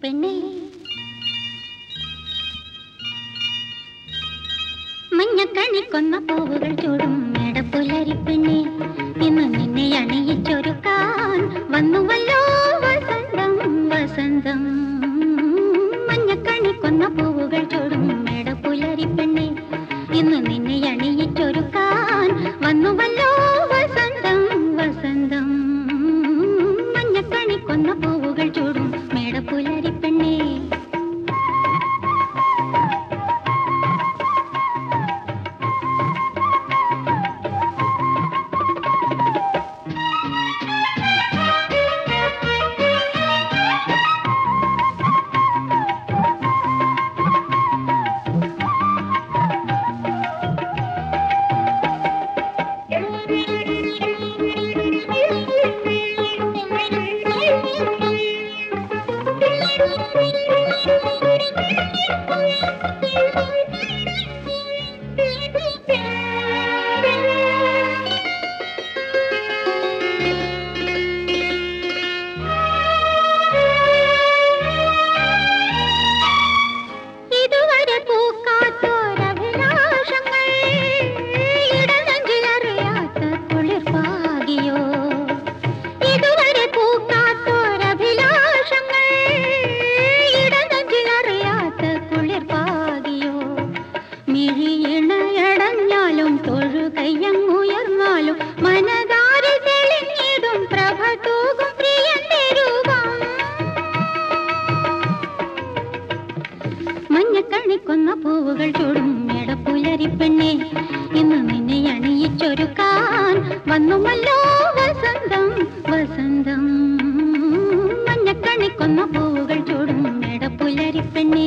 പെണ്ണേ മഞ്ഞക്കണിക്കൊന്ന പൂവുകൾ ചൂടും മേടപ്പുലരി പെണ്ണേ ഇന്ന് നിന്നെ അണിയിച്ചൊരുക്കാൻ വന്നുവല്ലോ വസന്തം വസന്തം മഞ്ഞക്കണിക്കൊന്ന പൂവുകൾ ചൂടും മേടപ്പുലരി പെണ്ണേ ഇന്ന് നിന്നെ അണിയിച്ചൊരുക്കാൻ വന്നുവല്ലോ വസന്തം വസന്തം മഞ്ഞക്കണിക്കൊന്ന പൂവുകൾ ചൂടും മേടപ്പുലരി പെണ്ണേ ഇതുവരെ പൂക്കാത്തോരഭിലാഷങ്ങൾ ഇടനെഞ്ചിലറിയാത്ത കുളിർപ്പാകിയോ ഇതുവരെ പൂക്കാത്തോരഭിലാഷങ്ങൾ ഇടനെഞ്ചിലറിയാത്ത കുളിർപ്പാകിയോ മിഴിയിണയടഞ്ഞാലും തൊഴുകയ്യങ്ങുയർന്നാലും മനതാരിൽ തെളിഞ്ഞിടും പ്രഭ തൂകും പ്രിയന്റെ രൂപം മഞ്ഞക്കണിക്കൊന്ന പൂവുകൾ ചൂടും മേടപ്പുലരി പെണ്ണെ ഇന്ന് നിന്നെ അണിയിച്ചൊരുക്കാൻ വന്നുമല്ലോ വസന്തം വസന്തം മഞ്ഞക്കണിക്കൊന്ന പൂവുകൾ ചൂടും മേടപ്പുലരി പെണ്ണെ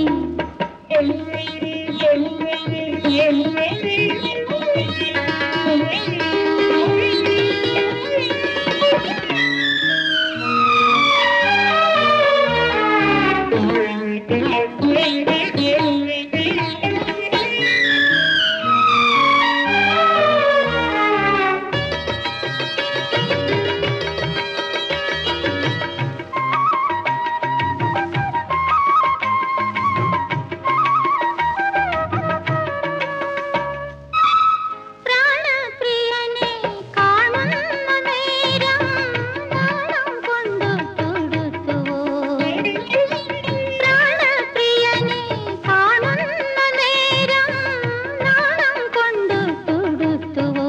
പ്രാണപ്രിയനെ കാണുന്ന നേരം നാണം കൊണ്ടു തൊടുത്തുവോ പ്രാണപ്രിയനെ കാണുന്ന നേരം നാണം കൊണ്ടു തൊടുത്തുവോ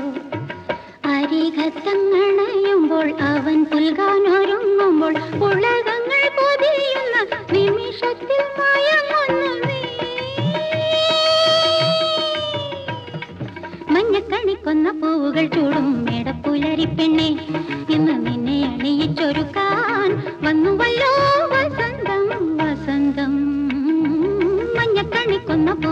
അരികത്തങ്ങണയുമ്പോൾ അവൻ പുൽകാനൊരുങ്ങുമ്പോൾ ഉലകങ്ങൾ പൊതിയുന്ന നിമിഷത്തിൽ മയങ്ങുന്നു നീ മഞ്ഞക്കണിക്കൊന്ന പൂവുകൾ ചൂടും മേടപ്പുലരി പെണ്ണെ ഇന്ന് നിന്നെ അണിയിച്ചൊരുക്കാൻ വന്നുവല്ലോ വസന്തം വസന്തം മഞ്ഞക്കണിക്കൊന്ന പൂ